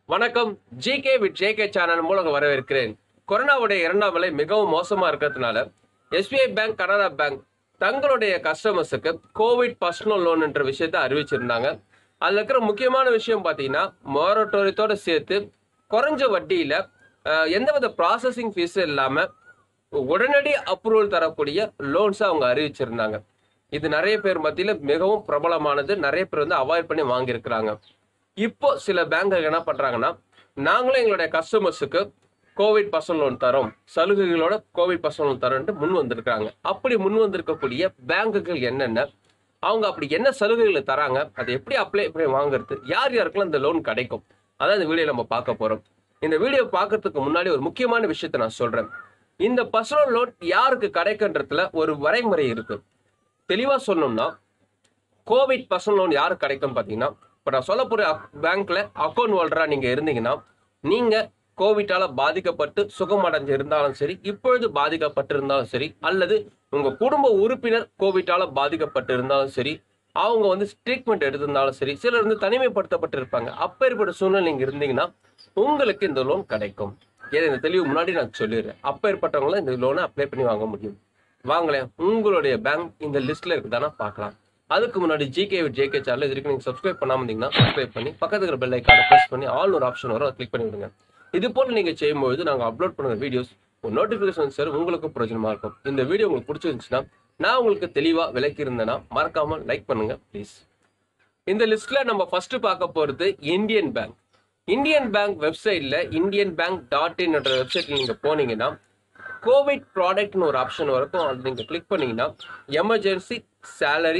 வணக்கம் GK with JK channel மூலம் வரவேற்கிறேன் கொரோனாவுடைய இரண்டாம் அலை மிகவும் மோசமா இருக்கிறதுனால எஸ்பிஐ பேங்க் கனரா பேங்க் தங்களுடைய கஸ்டமர்ஸுக்கு கோவிட் பர்சனல் லோன் என்ற விஷயத்தை அறிவிச்சிருந்தாங்க அதில் இருக்கிற முக்கியமான விஷயம் பார்த்தீங்கன்னா மொரட்டோரியத்தோட சேர்த்து குறைஞ்ச வட்டியில் எந்தவித ப்ராசஸிங் ஃபீஸ் இல்லாமல் உடனடி அப்ரூவல் தரக்கூடிய லோன்ஸ் அவங்க அறிவிச்சிருந்தாங்க இது நிறைய பேர் மத்தியில் மிகவும் பிரபலமானது நிறைய பேர் வந்து அவாய்ட் பண்ணி வாங்கியிருக்கிறாங்க இப்போ சில பேங்குகள் என்ன பண்றாங்கன்னா நாங்களும் எங்களுடைய கஸ்டமர்ஸுக்கு கோவிட் பர்சனல் லோன் தரோம் சலுகைகளோட கோவிட் பர்சனல் லோன் தரோன்ட்டு முன் வந்திருக்காங்க அப்படி முன் வந்திருக்கக்கூடிய பேங்குகள் என்னென்ன அவங்க அப்படி என்ன சலுகைகளை தராங்க அதை எப்படி அப்ளை பண்ணி வாங்குறது யார் யாருக்கெல்லாம் இந்த லோன் கிடைக்கும் அதான் இந்த வீடியோ நம்ம பார்க்க போறோம் இந்த வீடியோ பார்க்கறதுக்கு முன்னாடி ஒரு முக்கியமான விஷயத்தை நான் சொல்றேன் இந்த பர்சனல் லோன் யாருக்கு கிடைக்குன்றதுல ஒரு வரைமுறை இருக்கு தெளிவா சொன்னோம்னா கோவிட் பர்சனல் லோன் யாருக்கு கிடைக்கும் பார்த்தீங்கன்னா இப்போ நான் சொல்ல போகிற பேங்க்ல அக்கௌண்ட் ஹோல்டராக நீங்கள் இருந்தீங்கன்னா நீங்கள் கோவிட்டால் பாதிக்கப்பட்டு சுகமடைஞ்சு இருந்தாலும் சரி இப்பொழுது பாதிக்கப்பட்டு இருந்தாலும் சரி அல்லது உங்கள் குடும்ப உறுப்பினர் கோவிட்டால் பாதிக்கப்பட்டு இருந்தாலும் சரி அவங்க வந்து ட்ரீட்மெண்ட் எடுத்திருந்தாலும் சரி சிலர் வந்து தனிமைப்படுத்தப்பட்டு இருப்பாங்க அப்பேற்பட்ட சூழ்நிலை நீங்கள் இருந்தீங்கன்னா உங்களுக்கு இந்த லோன் கிடைக்கும் ஏன்னா இந்த தெளிவு முன்னாடி நான் சொல்லிடுறேன் அப்பேற்பட்டவங்களும் இந்த லோனை அப்ளை பண்ணி வாங்க முடியும் வாங்களேன் உங்களுடைய பேங்க் இந்த லிஸ்ட்ல இருக்குதானா பார்க்கலாம் அதுக்கு முன்னாடி ஜிகே வித் ஜேகே சேனல் இது வரைக்கும் நீங்கள் சப்ஸ்கிரைப் பண்ணாம இருந்தீங்கன்னா சப்ஸ்கிரைப் பண்ணி பக்கத்துல இருக்கிற பெல் ஐக்கான ப்ரெஸ் பண்ணி ஆல் ஒரு ஆப்ஷன் வரும் அதை கிளிக் பண்ணி விடுங்க இது போல நீங்க செய்யும்போது நாங்கள் அப்லோட் பண்ணுற வீடியோஸ் ஒரு நோட்டிஃபிகேஷன் சார் உங்களுக்கு பிரயோஜனமா இருக்கும் இந்த வீடியோ உங்களுக்கு பிடிச்சிருந்துச்சுன்னா நான் உங்களுக்கு தெளிவாக விளக்கி இருந்தேன்னா மறக்காம லைக் பண்ணுங்க ப்ளீஸ் இந்த லிஸ்ட்ல நம்ம ஃபர்ஸ்ட் பார்க்க போறது இந்தியன் பேங்க் இந்தியன் பேங்க் வெப்சைட்ல இந்தியன் பேங்க் டாட் இன் என்ற வெப்சைட்ல நீங்க போனீங்கன்னா கோவிட் ப்ராடக்ட்னு ஒரு ஆப்ஷன் இருக்கும் அது நீங்கள் கிளிக் பண்ணீங்கன்னா எமர்ஜென்சி சேலரி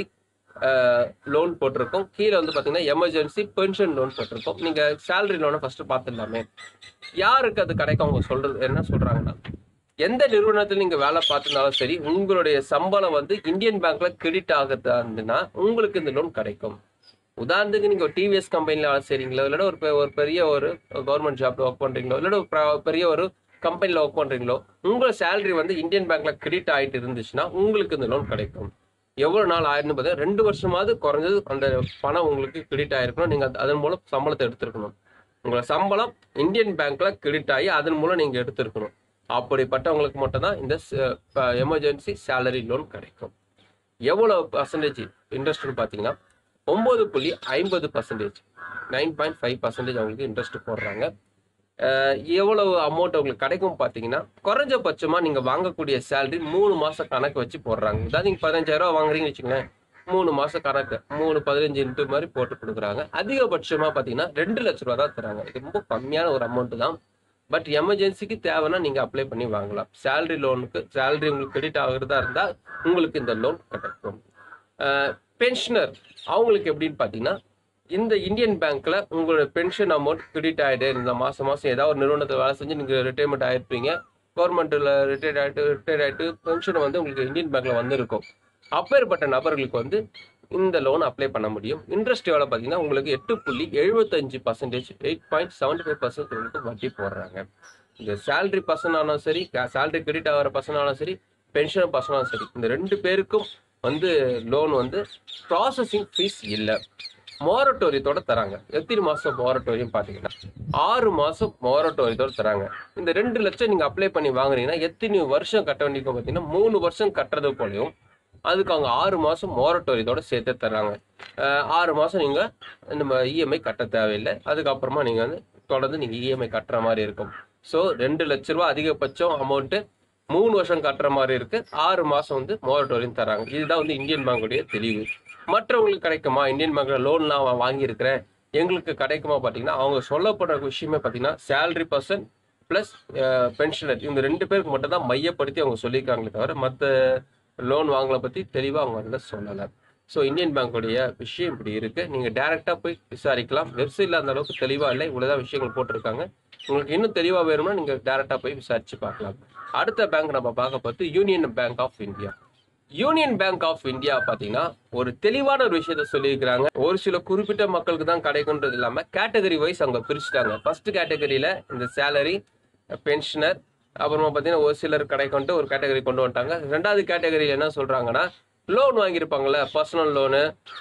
லோன் போட்டிருக்கோம் கீழே வந்து பார்த்தீங்கன்னா எமர்ஜென்சி பென்ஷன் லோன் போட்டிருக்கோம் நீங்கள் சேலரி லோனை ஃபஸ்ட்டு பார்த்துடலாமே யாருக்கு அது கிடைக்கும் அவங்க சொல்றது என்ன சொல்கிறாங்கன்னா எந்த நிறுவனத்தில் நீங்கள் வேலை பார்த்துருந்தாலும் சரி உங்களுடைய சம்பளம் வந்து இந்தியன் பேங்க்ல கிரெடிட் ஆகுறதா இருந்துன்னா உங்களுக்கு இந்த லோன் கிடைக்கும் உதாரணத்துக்கு நீங்கள் ஒரு டிவிஎஸ் கம்பெனியில் வேலை செய்கிறீங்களோ இல்லைன்னா ஒரு பெ- ஒரு பெரிய ஒரு கவர்மெண்ட் ஜாப்ல ஒர்க் பண்ணுறீங்களோ இல்லைன்னா ஒரு ப்ர- பெரிய ஒரு கம்பெனியில் ஒர்க் பண்ணுறீங்களோ உங்களோட சேலரி வந்து இந்தியன் பேங்க்ல கிரெடிட் ஆகிட்டு இருந்துச்சுன்னா உங்களுக்கு இந்த லோன் கிடைக்கும் எவ்வளோ நாள் ஆயிருன்னு பார்த்தா ரெண்டு வருஷமாவது குறைஞ்சது அந்த பணம் உங்களுக்கு கிரெடிட் ஆயிருக்கணும் நீங்கள் அதன் மூலம் சம்பளத்தை எடுத்திருக்கணும் உங்களோட சம்பளம் இந்தியன் பேங்க்ல கிரெடிட் ஆகி அதன் மூலம் நீங்கள் எடுத்திருக்கணும் அப்படிப்பட்டவங்களுக்கு மட்டும்தான் இந்த எமர்ஜென்சி சேலரி லோன் கிடைக்கும் எவ்வளோ பர்சன்டேஜ் இன்ட்ரெஸ்ட்னு பார்த்தீங்கன்னா ஒம்பது புள்ளி ஐம்பது percentage nine point five percentage அவங்களுக்கு இன்ட்ரெஸ்ட் போடுறாங்க அஹ் எவ்வளவு அமௌண்ட் உங்களுக்கு கிடைக்கும் பார்த்தீங்கன்னா குறைஞ்சபட்சமாக நீங்கள் வாங்கக்கூடிய சேலரி மூணு மாதம் கணக்கு வச்சு போடுறாங்க அதாவது நீங்கள் பதினஞ்சாயிரம் வாங்குறீங்கன்னு வச்சுக்கோங்களேன் மூணு மாதம் கணக்கு மூணு பதினஞ்சு இன்ட்டு மாதிரி போட்டு கொடுக்குறாங்க அதிகபட்சமாக பார்த்தீங்கன்னா ரெண்டு லட்ச ரூபா தான் தராங்க இது ரொம்ப கம்மியான ஒரு அமௌண்ட் தான் பட் எமர்ஜென்சிக்கு தேவைன்னா நீங்கள் அப்ளை பண்ணி வாங்கலாம் சேலரி லோனுக்கு சேலரி உங்களுக்கு கிரெடிட் ஆகுறதா இருந்தால் உங்களுக்கு இந்த லோன் கிடைக்கும் பென்ஷனர் அவங்களுக்கு எப்படின்னு பார்த்தீங்கன்னா இந்த இந்தியன் பேங்க்ல உங்களோட பென்ஷன் அமௌண்ட் கிரெடிட் ஆகிட்டு இந்த மாதம் மாதம் ஏதாவது ஒரு நிறுவனத்தில் வேலை செஞ்சு நீங்கள் ரிட்டைர்மெண்ட் ஆயிருப்பீங்க கவர்மெண்ட்டில் ரிட்டையர்ட் ஆகிட்டு ரிட்டையர்ட் ஆகிட்டு பென்ஷன் வந்து உங்களுக்கு இந்தியன் பேங்க்ல வந்திருக்கும் அப்பேற்பட்ட நபர்களுக்கு வந்து இந்த லோன் அப்ளை பண்ண முடியும் இன்ட்ரெஸ்ட் எவ்வளோ பார்த்தீங்கன்னா உங்களுக்கு எட்டு புள்ளி எழுபத்தஞ்சு percentage eight point seventy five percent உங்களுக்கு வட்டி போடுறாங்க இந்த சேலரி பர்சன் ஆனாலும் சரி சேலரி கிரெடிட் ஆகிற பர்சன் ஆனாலும் சரி பென்ஷன் பர்சன் ஆனாலும் சரி இந்த ரெண்டு பேருக்கும் வந்து லோன் வந்து ப்ராசஸிங் ஃபீஸ் இல்லை மோரட்டோரியத்தோட தராங்க எத்தனை மாசம் மோரட்டோரியம் பார்த்தீங்கன்னா ஆறு மாசம் மோரட்டோரியத்தோட தராங்க இந்த ரெண்டு லட்சம் நீங்க அப்ளை பண்ணி வாங்குறீங்கன்னா எத்தனை வருஷம் கட்ட வேண்டியிருக்கும் பார்த்தீங்கன்னா மூணு வருஷம் கட்டுறது போலயும் அதுக்கு அவங்க ஆறு மாசம் மோரட்டோரியத்தோட சேர்த்து தராங்க அஹ் ஆறு மாசம் நீங்க நம்ம இஎம்ஐ கட்ட தேவையில்லை அதுக்கப்புறமா நீங்க வந்து தொடர்ந்து நீங்க இஎம்ஐ கட்டுற மாதிரி இருக்கும் ஸோ ரெண்டு லட்ச ரூபா அதிகபட்சம் அமௌண்ட்டு மூணு வருஷம் கட்டுற மாதிரி இருக்கு ஆறு மாசம் வந்து மோரட்டோரியம் தராங்க இதுதான் வந்து இந்தியன் பேங்குடைய தெளிவு மற்றவங்களுக்கு கிடைக்குமா இந்தியன் பேங்க்ல லோன் நான் வாங்கியிருக்கிறேன் எங்களுக்கு கிடைக்குமா பார்த்தீங்கன்னா அவங்க சொல்லப்படுற விஷயமே பார்த்தீங்கன்னா சேலரி பர்சன் ப்ளஸ் பென்ஷனர் இந்த ரெண்டு பேருக்கு மட்டும் தான் மையப்படுத்தி அவங்க சொல்லியிருக்காங்களே தவிர மற்ற லோன் வாங்கலை பற்றி தெளிவாக அவங்க அதில் சொல்லலை ஸோ இந்தியன் பேங்க்குடைய விஷயம் இப்படி இருக்கு நீங்கள் டேரெக்டாக போய் விசாரிக்கலாம் வெப்சைட்டில் அந்த அளவுக்கு தெளிவாக இல்லை இவ்வளோதான் விஷயங்கள் போட்டிருக்காங்க உங்களுக்கு இன்னும் தெளிவாக வேணும்னா நீங்கள் டேரெக்டாக போய் விசாரிச்சு பார்க்கலாம் அடுத்த பேங்க் நம்ம பார்க்க பார்த்து Union Bank of India Union Bank of India பார்த்தீங்கன்னா ஒரு தெளிவான ஒரு விஷயத்த சொல்லியிருக்கிறாங்க ஒரு சில குறிப்பிட்ட மக்களுக்கு தான் கிடைக்குன்றது இல்லாமல் கேட்டகரி வைஸ் அவங்க பிரிச்சுட்டாங்க ஃபர்ஸ்ட் கேட்டகரியில் இந்த சேலரி பென்ஷனர் அப்புறமா பார்த்தீங்கன்னா ஒரு சிலர் கிடைக்கும்ட்டு ஒரு கேட்டகரி கொண்டு வந்துட்டாங்க ரெண்டாவது கேட்டகரியில் என்ன சொல்கிறாங்கன்னா லோன் வாங்கியிருப்பாங்கல்ல personal loan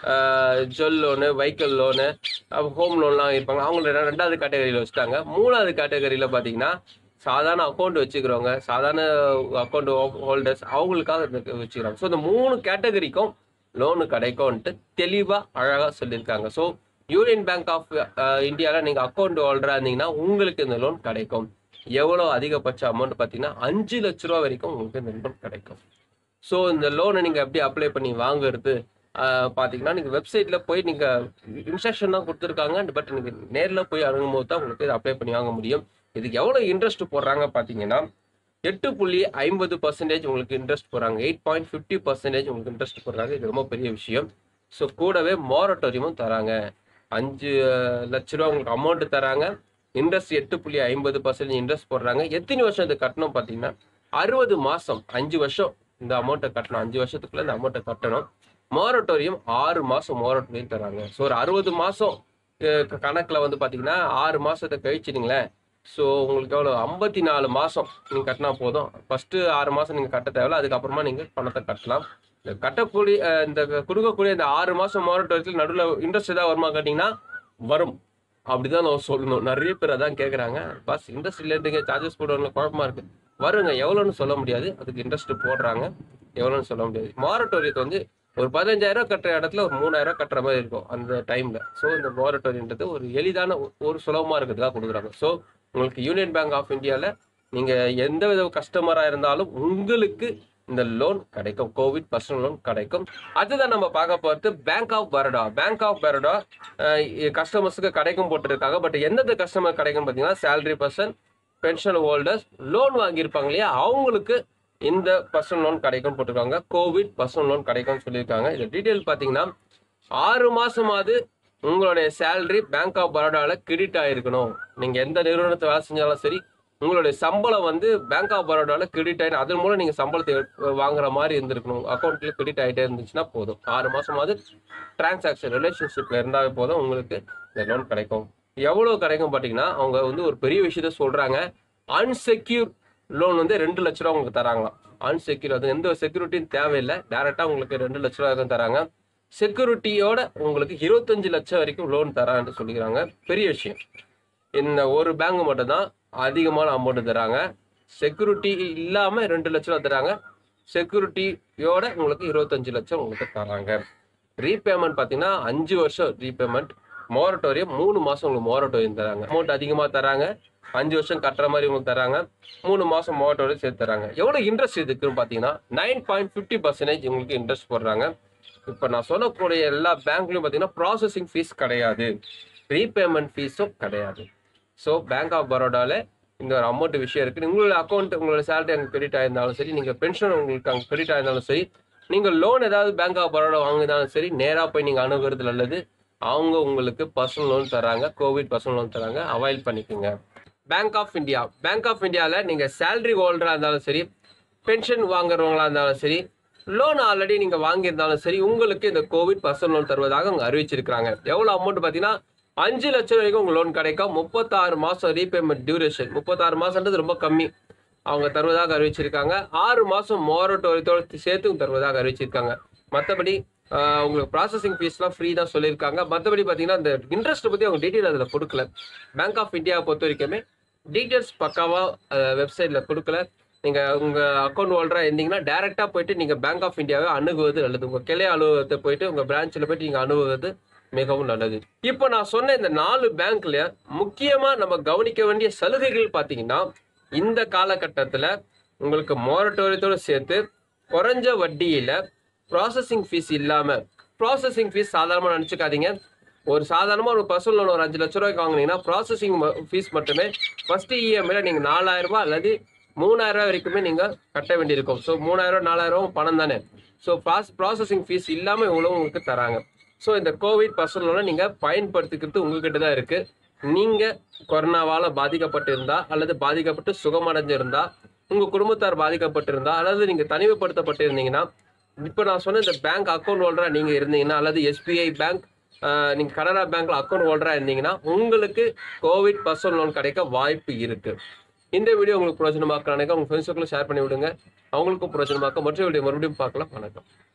jewel loan vehicle loan home லோன்லாம் வாங்கியிருப்பாங்க அவங்க ரெ- ரெண்டாவது கேட்டகரியில் வச்சுட்டாங்க மூணாவது கேட்டகரியில் பார்த்தீங்கன்னா சாதாரண அக்கௌண்ட் வச்சுக்கிறவங்க சாதாரண அக்கௌண்ட் ஹோல்டர்ஸ் அவங்களுக்காக இது வச்சுக்கிறாங்க ஸோ இந்த மூணு கேட்டகரிக்கும் லோனு கிடைக்கும்ன்ட்டு தெளிவாக அழகாக சொல்லியிருக்காங்க ஸோ யூனியன் பேங்க் ஆஃப் இந்தியாவில் நீங்கள் அக்கௌண்ட் ஹோல்டராக இருந்தீங்கன்னா உங்களுக்கு இந்த லோன் கிடைக்கும் எவ்வளோ அதிகபட்ச அமௌண்ட் பார்த்தீங்கன்னா அஞ்சு லட்ச ரூபா வரைக்கும் உங்களுக்கு இந்த லோன் கிடைக்கும் ஸோ இந்த லோனை நீங்கள் எப்படி அப்ளை பண்ணி வாங்குறது ஆஹ் பார்த்தீங்கன்னா நீங்கள் வெப்சைட்டில் போய் நீங்கள் இன்ஸ்ட்ரக்ஷன் தான் கொடுத்துருக்காங்க பட் நீங்கள் நேரில் போய் அணுகும்போது தான் உங்களுக்கு இதை அப்ளை பண்ணி வாங்க முடியும் இதுக்கு எவ்வளோ இன்ட்ரெஸ்ட் போடுறாங்க பார்த்தீங்கன்னா எட்டு புள்ளி ஐம்பது பர்சன்டேஜ் உங்களுக்கு இன்ட்ரெஸ்ட் போடுறாங்க எயிட் பாயிண்ட் ஃபிஃப்டி பர்சன்டேஜ் உங்களுக்கு இன்ட்ரெஸ்ட் போடுறாங்க இது ரொம்ப பெரிய விஷயம் ஸோ கூடவே மோரட்டோரியமும் தராங்க அஞ்சு அஹ், லட்ச ரூபா உங்களுக்கு அமௌண்ட் தராங்க இன்ட்ரெஸ்ட் எட்டு புள்ளி ஐம்பது பர்சன்டேஜ் இன்ட்ரெஸ்ட் போடுறாங்க எத்தனை வருஷம் இது கட்டணும் பார்த்தீங்கன்னா அறுபது மாதம் அஞ்சு வருஷம் இந்த அமௌண்ட்டை கட்டணும் அஞ்சு வருஷத்துக்குள்ள இந்த அமௌண்ட்டை கட்டணும் மோரட்டோரியம் ஆறு மாதம் மோரட்டோரியம் தராங்க ஸோ ஒரு அறுபது மாதம் கணக்கில் வந்து பார்த்தீங்கன்னா ஆறு மாதத்தை கழிச்சிடுங்களேன் ஸோ உங்களுக்கு எவ்வளோ ஐம்பத்தி நாலு மாதம் நீங்கள் கட்டினா போதும் ஃபஸ்ட்டு ஆறு மாதம் நீங்கள் கட்ட தேவையில்ல அதுக்கப்புறமா நீங்கள் பணத்தை கட்டலாம் இந்த கட்டக்கூடிய அஹ், இந்த கொடுக்கக்கூடிய இந்த ஆறு மாதம் மோரட்டோரியத்தில் நடுவில் இன்ட்ரெஸ்ட் ஏதாவது வருமா கேட்டிங்கன்னா வரும் அப்படிதான் நான் சொல்லணும் நிறைய பேர் அதான் கேட்குறாங்க பஸ் இன்ட்ரெஸ்ட் இல்லைன்றீங்க சார்ஜஸ் போடுவாங்க குழப்பமா இருக்கு வருங்க எவ்வளோன்னு சொல்ல முடியாது அதுக்கு இன்ட்ரெஸ்ட் போடுறாங்க எவ்வளோன்னு சொல்ல முடியாது மாரட்டோரியத்தை வந்து ஒரு பதினஞ்சாயிரம் கட்டுற இடத்துல ஒரு மூணாயிரம் கட்டுற மாதிரி இருக்கும் அந்த டைம்ல ஸோ இந்த மாரட்டோரியன்றது ஒரு எளிதான ஒ- ஒரு சுலபமா இருக்கிறதுக்காக கொடுக்குறாங்க ஸோ உங்களுக்கு யூனியன் பேங்க் ஆஃப் இந்தியாவில் நீங்க எந்த வித கஸ்டமரா இருந்தாலும் உங்களுக்கு இந்த லோன் கிடைக்கும் கோவிட் பர்சனல் லோன் கிடைக்கும் அதுதான் நம்ம பார்க்க போகிறது bank of Baroda bank of Baroda கஸ்டமர்ஸுக்கு கிடைக்கும் போட்டிருக்காங்க பட் எந்தெந்த கஸ்டமர் கிடைக்கும் பார்த்தீங்கன்னா salary person pension holders loan வாங்கியிருப்பாங்க இல்லையா அவங்களுக்கு இந்த பர்சனல் லோன் கிடைக்கும் போட்டிருக்காங்க கோவிட் பர்சனல் லோன் கிடைக்கும்னு சொல்லியிருக்காங்க இது டீட்டெயில் பார்த்தீங்கன்னா ஆறு மாசமாவது உங்களுடைய சேலரி பேங்க் ஆஃப் பரோடாவில் கிரெடிட் ஆயிருக்கணும் நீங்கள் எந்த நிறுவனத்தை வேலை செஞ்சாலும் சரி உங்களுடைய சம்பளம் வந்து பேங்க் ஆஃப் பரோடாவில் கிரெடிட் ஆகி அதன் மூலம் நீங்கள் சம்பளத்தை எடு- வாங்குற மாதிரி இருந்திருக்கணும் அக்கௌண்ட்ல கிரெடிட் ஆகிட்டே இருந்துச்சுன்னா போதும் ஆறு மாசமாவது டிரான்சாக்ஷன் ரிலேஷன்ஷிப்ல இருந்தாவே போதும் உங்களுக்கு இந்த லோன் கிடைக்கும் எவ்வளவு கிடைக்கும் பார்த்தீங்கன்னா அவங்க வந்து ஒரு பெரிய விஷயத்த சொல்றாங்க அன்செக்யூர் லோன் வந்து ரெண்டு லட்ச ரூபா உங்களுக்கு தராங்களாம் அன்செக்யூர் அது எந்த செக்யூரிட்டியும் தேவையில்லை டேரெக்டாக உங்களுக்கு ரெண்டு லட்ச ரூபா வரைக்கும் தராங்க செக்யூரிட்டியோட உங்களுக்கு இருபத்தஞ்சு லட்சம் வரைக்கும் லோன் தரான்னு சொல்லிக்கிறாங்க பெரிய விஷயம் இந்த ஒரு பேங்க் மட்டும் தான் அதிகமான அமௌண்ட் தராங்க செக்யூரிட்டி இல்லாமல் ரெண்டு லட்ச ரூபா தராங்க செக்யூரிட்டியோட உங்களுக்கு இருபத்தஞ்சு லட்சம் உங்களுக்கு தராங்க ரீபேமெண்ட் பார்த்தீங்கன்னா அஞ்சு வருஷம் ரீபேமெண்ட் மோரட்டோரியம் மூணு மாதம் உங்களுக்கு மோரட்டோரியம் தராங்க அமௌண்ட் அதிகமாக தராங்க அஞ்சு வருஷம் கட்டுற மாதிரி உங்களுக்கு தராங்க மூணு மாதம் மோரட்டோரியம் சேர்த்து தராங்க எவ்வளோ இன்ட்ரெஸ்ட் இதுக்குன்னு பார்த்தீங்கன்னா நைன் பாயிண்ட் ஃபிஃப்டி பர்சன்டேஜ் உங்களுக்கு இன்ட்ரெஸ்ட் போடுறாங்க இப்போ நான் சொல்லக்கூடிய எல்லா பேங்க்லையும் பார்த்தீங்கன்னா ப்ராசஸிங் ஃபீஸ் கிடையாது ரீபேமெண்ட் ஃபீஸும் கிடையாது ஸோ பேங்க் ஆஃப் பரோடாவில் இந்த ஒரு அமௌண்ட் விஷயம் இருக்குது உங்களோட அக்கௌண்ட் உங்களோட சேலரி அங்கே கிரெடிட் ஆயிருந்தாலும் சரி நீங்கள் பென்ஷன் உங்களுக்கு அங்கே கிரெடிட் ஆயிருந்தாலும் சரி நீங்கள் லோன் ஏதாவது பேங்க் ஆஃப் பரோடா வாங்கினாலும் சரி நேராக போய் நீங்கள் அணுகிறது நல்லது அவங்க உங்களுக்கு பர்சனல் லோன் தராங்க கோவிட் பர்சனல் லோன் தராங்க அவைல் பண்ணிக்கோங்க bank of India bank of இந்தியாவில் நீங்கள் சேலரி ஹோல்டராக இருந்தாலும் சரி பென்ஷன் வாங்குறவங்களா இருந்தாலும் சரி லோன் ஆல்ரெடி நீங்கள் வாங்கியிருந்தாலும் சரி உங்களுக்கு இந்த கோவிட் பர்சனல் லோன் தருவதாக அவங்க அறிவிச்சிருக்காங்க எவ்வளோ அமௌண்ட் பார்த்தீங்கன்னா அஞ்சு லட்சம் வரைக்கும் உங்களுக்கு லோன் கிடைக்கும் முப்பத்தாறு மாதம் ரீபேமெண்ட் டியூரேஷன் முப்பத்தாறு மாதம்ன்றது ரொம்ப கம்மி அவங்க தருவதாக அறிவிச்சிருக்காங்க ஆறு மாதம் மோரட்டோரியத்தோடு சேர்த்து தருவதாக அறிவிச்சிருக்காங்க மற்றபடி உங்களுக்கு ப்ராசஸிங் ஃபீஸ்லாம் ஃப்ரீ தான் சொல்லியிருக்காங்க மற்றபடி பார்த்தீங்கன்னா இந்த இன்ட்ரெஸ்ட் பற்றி அவங்க டீட்டெயில் அதில் கொடுக்கல பேங்க் ஆஃப் இந்தியாவை பொறுத்த வரைக்குமே டீட்டெயில்ஸ் பக்காவாக வெப்சைட்டில் கொடுக்கல நீங்கள் உங்கள் அக்கௌண்ட் ஹோல்டராக இருந்தீங்கன்னா டேரெக்டாக போயிட்டு நீங்கள் பேங்க் ஆஃப் இந்தியாவை அணுகுவது நல்லது உங்கள் கிளை அலுவலகத்தை போயிட்டு உங்கள் பிரான்ச்சில் போயிட்டு நீங்கள் அணுகுவது மிகவும் நல்லது இப்போ நான் சொன்ன இந்த நாலு பேங்க்ல முக்கியமா நம்ம கவனிக்க வேண்டிய சலுகைகள் பார்த்தீங்கன்னா இந்த காலகட்டத்தில் உங்களுக்கு மோரட்டோரியத்தோடு சேர்த்து குறைஞ்ச வட்டியில ப்ராசஸிங் ஃபீஸ் இல்லாம ப்ராசஸிங் ஃபீஸ் சாதாரணமாக நினச்சிக்காதீங்க ஒரு சாதாரணமாக ஒரு பர்சனல் லோன் ஒரு அஞ்சு லட்ச ரூபாய்க்கு வாங்குனீங்கன்னா ப்ராசஸிங் ஃபீஸ் மட்டுமே ஃபர்ஸ்ட் இஎம்ஐல நீங்கள் நாலாயிரம் ரூபாய் அல்லது மூணாயிரம் ரூபாய் வரைக்குமே நீங்கள் கட்ட வேண்டியிருக்கும் ஸோ மூணாயிரம் ரூபாய், நாலாயிரம் ரூபாய் பணம் தானே ஸோ ப்ராஸ் ப்ராசஸிங் ஃபீஸ் இல்லாமல் இவ்வளோ உங்களுக்கு தராங்க ஸோ இந்த கோவிட் பர்சனல் லோனை நீங்கள் பயன்படுத்திக்கிறது உங்ககிட்ட தான் இருக்குது நீங்கள் கொரோனாவால் பாதிக்கப்பட்டிருந்தா அல்லது பாதிக்கப்பட்டு சுகமடைஞ்சிருந்தா உங்கள் குடும்பத்தார் பாதிக்கப்பட்டிருந்தா அல்லது நீங்கள் தனிமைப்படுத்தப்பட்டிருந்தீங்கன்னா இப்போ நான் சொன்ன இந்த பேங்க் அக்கௌண்ட் ஹோல்டராக நீங்கள் இருந்தீங்கன்னா அல்லது எஸ்பிஐ பேங்க் நீங்கள் கனரா பேங்க்ல அக்கௌண்ட் ஹோல்டராக இருந்தீங்கன்னா உங்களுக்கு கோவிட் பர்சனல் லோன் கிடைக்க வாய்ப்பு இருக்கு இந்த வீடியோ உங்களுக்கு பிரயோஜனமாக்க நினைக்க உங்கள் ஃப்ரெண்ட்ஸுக்குள்ள ஷேர் பண்ணி விடுங்க அவங்களுக்கும் பிரயோஜனமாக்க மற்ற வீடியோ மறுபடியும் பார்க்கலாம் வணக்கம்